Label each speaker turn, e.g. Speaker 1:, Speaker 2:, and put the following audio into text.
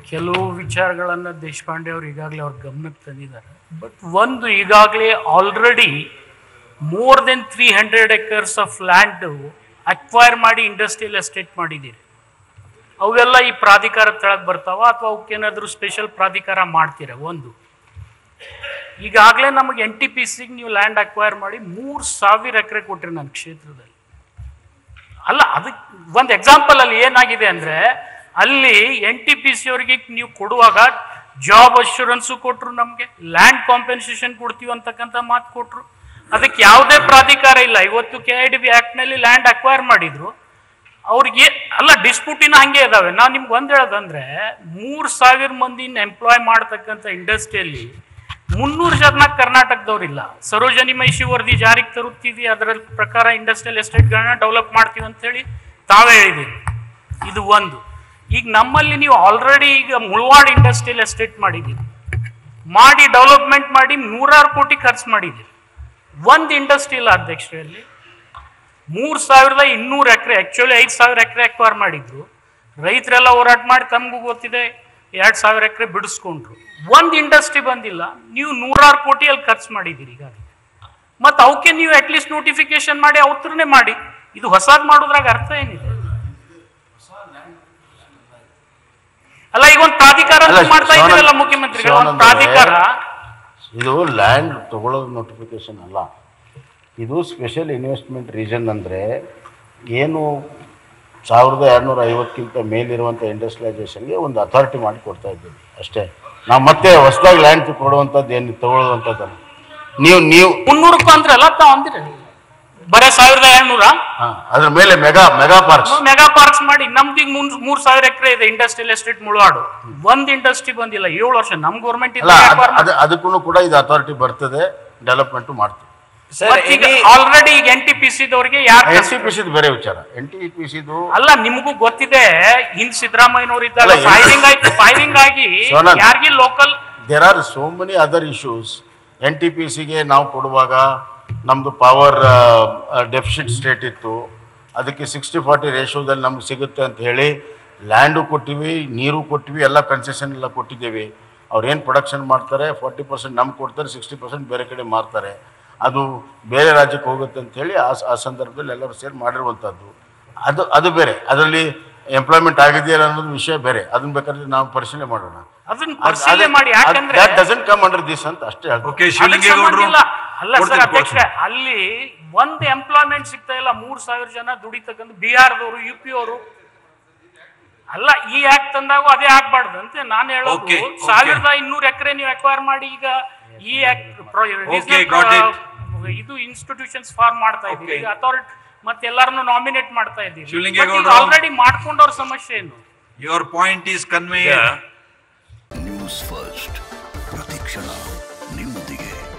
Speaker 1: ಕೆಲವು ವಿಚಾರಗಳನ್ನು ದೇಶಪಾಂಡೆ ಅವರು ಈಗಾಗಲೇ ಅವ್ರ ಗಮನಕ್ಕೆ ತಂದಿದ್ದಾರೆ ಬಟ್ ಒಂದು ಈಗಾಗಲೇ already more than three hundred acres of land acquire ಮಾಡಿ ಇಂಡಸ್ಟ್ರಿಯಲ್ ಎಸ್ಟೇಟ್ ಮಾಡಿದ್ದೀರಿ ಅವೆಲ್ಲ ಈ ಪ್ರಾಧಿಕಾರ ತೆಳಗೆ ಬರ್ತಾವ ಅಥವಾ ಅವಕ್ಕೇನಾದರೂ ಸ್ಪೆಷಲ್ ಪ್ರಾಧಿಕಾರ ಮಾಡ್ತೀರಾ ಒಂದು ಈಗಾಗಲೇ ನಮಗೆ ಎನ್ ಟಿ ಪಿ ಸಿಗೆ ನೀವು ಲ್ಯಾಂಡ್ ಅಕ್ವೈರ್ ಮಾಡಿ ಮೂರು ಸಾವಿರ ಎಕರೆ ಕೊಟ್ರಿ ನನ್ನ ಕ್ಷೇತ್ರದಲ್ಲಿ ಅಲ್ಲ ಅದಕ್ಕೆ ಒಂದು ಎಕ್ಸಾಂಪಲ್ ಅಲ್ಲಿ ಏನಾಗಿದೆ ಅಂದ್ರೆ ಅಲ್ಲಿ ಎನ್ ಟಿ ಪಿ ಸಿ ಅವರಿಗೆ ನೀವು ಕೊಡುವಾಗ ಜಾಬ್ ಅಶ್ಯೂರೆನ್ಸು ಕೊಟ್ರು ನಮಗೆ ಲ್ಯಾಂಡ್ ಕಾಂಪೆನ್ಸೇಷನ್ ಕೊಡ್ತೀವಿ ಅಂತಕ್ಕಂಥ ಮಾತು ಕೊಟ್ರು ಅದಕ್ಕೆ ಯಾವುದೇ ಪ್ರಾಧಿಕಾರ ಇಲ್ಲ ಇವತ್ತು ಕೆ ಐ ಡಿ ಬಿ ಆ್ಯಕ್ಟ್ನಲ್ಲಿ ಲ್ಯಾಂಡ್ ಅಕ್ವೈರ್ ಮಾಡಿದ್ರು ಅವ್ರಿಗೆ ಅಲ್ಲ ಡಿಸ್ಪ್ಯೂಟಿನ ಹಂಗೆ ಇದಾವೆ ನಾವು ನಿಮ್ಗೆ ಒಂದು ಹೇಳೋದಂದ್ರೆ ಮೂರು ಸಾವಿರ ಮಂದಿನ ಎಂಪ್ಲಾಯ್ ಮಾಡ್ತಕ್ಕಂಥ ಇಂಡಸ್ಟ್ರಿಯಲ್ಲಿ ಮುನ್ನೂರು ಜನ ಕರ್ನಾಟಕದವ್ರಿಲ್ಲ ಸರೋಜನಿ ಮೈಷಿ ವರದಿ ಜಾರಿಗೆ ತರುತ್ತೀವಿ ಅದರ ಪ್ರಕಾರ ಇಂಡಸ್ಟ್ರಿಯಲ್ ಎಸ್ಟೇಟ್ಗಳನ್ನ ಡೆವಲಪ್ ಮಾಡ್ತೀವಿ ಅಂತೇಳಿ ತಾವೇ ಹೇಳಿದ್ದೀರಿ ಇದು ಒಂದು ಈಗ ನಮ್ಮಲ್ಲಿ ನೀವು ಆಲ್ರೆಡಿ ಈಗ ಮುಳವಾಡ್ ಇಂಡಸ್ಟ್ರಿಯಲ್ ಎಸ್ಟೇಟ್ ಮಾಡಿದ್ದೀರಿ ಮಾಡಿ ಡೆವಲಪ್ಮೆಂಟ್ ಮಾಡಿ ನೂರಾರು ಕೋಟಿ ಖರ್ಚು ಮಾಡಿದ್ದೀರಿ ಒಂದು ಇಂಡಸ್ಟ್ರಿ ಇಲ್ಲ ಅಧ್ಯಕ್ಷರಲ್ಲಿ ಮೂರು ಸಾವಿರದ ಇನ್ನೂರು ಎಕರೆ ಆ್ಯಕ್ಚುಲಿ ಐದು ಸಾವಿರ ಎಕರೆ ಅಕ್ವೈರ್ ಮಾಡಿದ್ರು ರೈತರೆಲ್ಲ ಹೋರಾಟ ಮಾಡಿ ತಮಗೂ ಗೊತ್ತಿದೆ ಎರಡು ಸಾವಿರ ಎಕರೆ ಬಿಡಿಸ್ಕೊಂಡ್ರು ಒಂದು ಇಂಡಸ್ಟ್ರಿ ಬಂದಿಲ್ಲ ನೀವು ನೂರಾರು ಕೋಟಿಯಲ್ಲಿ ಖರ್ಚು ಮಾಡಿದ್ದೀರಿ ಈಗ ಮತ್ತು ಅವಕ್ಕೆ ನೀವು ಅಟ್ಲೀಸ್ಟ್ ನೋಟಿಫಿಕೇಶನ್ ಮಾಡಿ ಅವತ್ರನೇ ಮಾಡಿ ಇದು ಹೊಸದ್ ಮಾಡೋದ್ರಾಗ ಅರ್ಥ ಏನಿದೆ ಅಲ್ಲ ಈಗ ಒಂದು ಪ್ರಾಧಿಕಾರ ಅಂತ
Speaker 2: ಅಲ್ಲ,
Speaker 1: ಮಾಡ್ತಾ
Speaker 2: ಶಿವಾನಂದ-
Speaker 1: ಇದ್ದೀರಲ್ಲ ಮುಖ್ಯಮಂತ್ರಿಗಳು ಒಂದು
Speaker 2: ಶಿವಾನಂದ
Speaker 1: ಪ್ರಾಧಿಕಾರ
Speaker 2: ಇದು ಲ್ಯಾಂಡ್ ತಗೊಳ್ಳೋದು ನೋಟಿಫಿಕೇಶನ್ ಅಲ್ಲ ಇದು ಸ್ಪೆಷಲ್ ಇನ್ವೆಸ್ಟ್ಮೆಂಟ್ ರೀಜನ್ ಅಂದರೆ ಏನು ಸಾವಿರದ ಎರಡುನೂರ ಐವತ್ತಕ್ಕಿಂತ ಮೇಲಿರುವಂಥ ಇಂಡಸ್ಟ್ರಿಯಲೈಸೇಷನ್ಗೆ ಒಂದು ಅಥಾರಿಟಿ ಮಾಡಿ ಕೊಡ್ತಾ ಇದ್ದೀವಿ ಅಷ್ಟೇ ನಾವು ಮತ್ತೆ ಹೊಸದಾಗಿ ಲ್ಯಾಂಡ್ ಕೊಡುವಂಥದ್ದು ಏನು ತಗೊಳ್ಳೋದಂಥದ್ದಲ್ಲ ನೀವು ನೀವು
Speaker 1: ಮುನ್ನೂರಕ್ಕೂ ಅಂದ್ರಲ್ಲ ತಾವು ಅಂದಿರ ಬರೇ ಸಾವಿರದ ಎರಡ್ನೂರ
Speaker 2: ಹಾಂ ಅದ್ರ ಮೇಲೆ mega mega parks
Speaker 1: mega parks ಮಾಡಿ ನಮ್ದು ಈಗ ಮುನ್ ಮೂರ್ ಸಾವಿರ ಎಕರೆ ಇದೆ ಇಂಡಸ್ಟ್ರಿಯಲ್ ಎಸ್ಟೇಟ್ ಮುಳವಾಡು ಒಂದ್ ಇಂಡಸ್ಟ್ರಿ ಬಂದಿಲ್ಲ ಏಳು ವರ್ಷ ನಮ್ ಗೌರ್ಮೆಂಟ್
Speaker 2: ಅಲ್ಲ ಅದು ಅದಕ್ಕೂ ಕೂಡ ಇದು ಅಥಾರಿಟಿ ಬರ್ತದೆ ಡೆವಲಪ್ಮೆಂಟು ಮಾಡ್ತೀವಿ
Speaker 3: ಸರ್
Speaker 1: ಈಗ
Speaker 3: ಎನಿ
Speaker 1: ಆಲ್ರೆಡಿ ಈಗ ಎನ್ ಟಿ ಪಿ ಸಿದವ್ರಿಗೆ ಯಾರು
Speaker 2: ಎನ್ ಟಿ ಪಿ ಸಿದು ಬೇರೆ ವಿಚಾರ ಎನ್ ಟಿ ಪಿ ಸಿದು
Speaker 1: ಅಲ್ಲ ನಿಮಗೂ ಗೊತ್ತಿದೆ ಹಿಂದ್ ಸಿದ್ದರಾಮಯ್ಯನವ್ರು ಇದ್ದಾಗ
Speaker 2: ಅಲ್ಲ, ಇದು-
Speaker 1: ಫೈರಿಂಗ್ ಆಯ್ತು ಫೈರಿಂಗ್ ಆಗಿ
Speaker 2: ಸೋನಲ್.
Speaker 1: ಯಾರಿಗಿ local
Speaker 2: there are so many other issues N T P ಸಿಗೆ ನಾವು ಕೊಡುವಾಗ ನಮ್ಮದು ಪವರ್ ಡೆಫಿಸಿಟ್ ಸ್ಟೇಟ್ ಇತ್ತು ಅದಕ್ಕೆ ಸಿಕ್ಸ್ಟಿ ಫಾರ್ಟಿ ರೇಷೋದಲ್ಲಿ ನಮ್ಗೆ ಸಿಗುತ್ತೆ ಅಂತ ಹೇಳಿ ಲ್ಯಾಂಡು ಕೊಟ್ಟಿವಿ ನೀರು ಕೊಟ್ಟಿವಿ ಎಲ್ಲ ಕನ್ಸೆಷನ್ ಎಲ್ಲ ಕೊಟ್ಟಿದ್ದೇವೆ ಅವ್ರು ಏನು ಪ್ರೊಡಕ್ಷನ್ ಮಾಡ್ತಾರೆ ಫಾರ್ಟಿ ಪರ್ಸೆಂಟ್ ನಮ್ಗೆ ಕೊಡ್ತಾರೆ ಸಿಕ್ಸ್ಟಿ ಪರ್ಸೆಂಟ್ ಬೇರೆ ಕಡೆ ಮಾರ್ತಾರೆ ಅದು ಬೇರೆ ರಾಜ್ಯಕ್ಕೆ ಹೋಗುತ್ತೆ ಅಂತ ಹೇಳಿ ಆ ಆ ಸಂದರ್ಭದಲ್ಲಿ ಎಲ್ಲರೂ ಸೇರಿ ಮಾಡಿರುವಂಥದ್ದು ಅದು ಅದು ಬೇರೆ ಅದರಲ್ಲಿ ಎಂಪ್ಲಾಯ್ಮೆಂಟ್ ಆಗಿದೆಯಲ್ಲ ಅನ್ನೋದು ವಿಷಯ ಬೇರೆ ಅದನ್ನ ಬೇಕಾದ್ರೆ ನಾವು ಪರಿಶೀಲನೆ ಮಾಡೋಣ
Speaker 1: ಅದನ್ನ ಪರಿಶೀಲನೆ ಮಾಡಿ ಯಾಕಂದ್ರೆ
Speaker 2: ಡಸಂಟ್ ಕಮ್ ಅಂಡರ್ ದಿಸ್ ಅಂತ ಅಷ್ಟೇ ಹೇಳ್ತೀನಿ.
Speaker 3: ಓಕೆ
Speaker 1: ಅದಕ್ಕೆ
Speaker 3: ಶಿವಲಿಂಗೇಗೌಡರು
Speaker 1: ಸಂಬಂಧ ಇಲ್ಲ. ಅಲ್ಲ ಸರ್
Speaker 3: ಕೊಡ್ತೀನಿ,
Speaker 1: ಅಧ್ಯಕ್ಷ
Speaker 3: ಕೊಡ್ತೀನಿ.
Speaker 1: ಅಲ್ಲಿ ಒಂದ್ ಎಂಪ್ಲಾಯ್ಮೆಂಟ್ ಸಿಗ್ತಾ ಇಲ್ಲ ಮೂರ್ ಸಾವಿರ ಜನ ದುಡಿತಕ್ಕಂಥ ಬಿಹಾರದವರು ಯು ಪಿ ಅವರು ಅಲ್ಲ ಈ ಆಕ್ಟ್ ತಂದಾಗ ಅದೇ ಆಗ್ಬಾರ್ದು ಅಂತ ನಾನು ಹೇಳೋದು
Speaker 3: Okay, okay.
Speaker 1: ಸಾವಿರದ ಇನ್ನೂರು ಎಕರೆ ನೀವು ಅಕ್ವೈರ್ ಮಾಡಿ ಈಗ ಈ
Speaker 3: Okay, got it.
Speaker 1: ಇದು ಇನ್ಸ್ಟಿಟ್ಯೂಷನ್ಸ್ ಫಾರ್ಮ್ ಮಾಡ್ತಾ ಇದ್ದೀವಿ
Speaker 3: Okay.
Speaker 1: ಈಗ ಅಥಾರಿಟಿ ಮತ್ತೆ ಎಲ್ಲರನ್ನು ನಾಮಿನೇಟ್ ಮಾಡ್ತಾ ಇದ್ದೀವಿ
Speaker 3: ಶಿವಲಿಂಗೇಗೌಡ್ರು-
Speaker 1: ಆಲ್ರೆಡಿ ಮಾಡ್ಕೊಂಡವ್ರ ಸಮಸ್ಯೆ ಏನು
Speaker 3: your point is conveyed
Speaker 4: news first ಪ್ರತಿಕ್ಷಣ ನಿಮ್ಮೊಂದಿಗೆ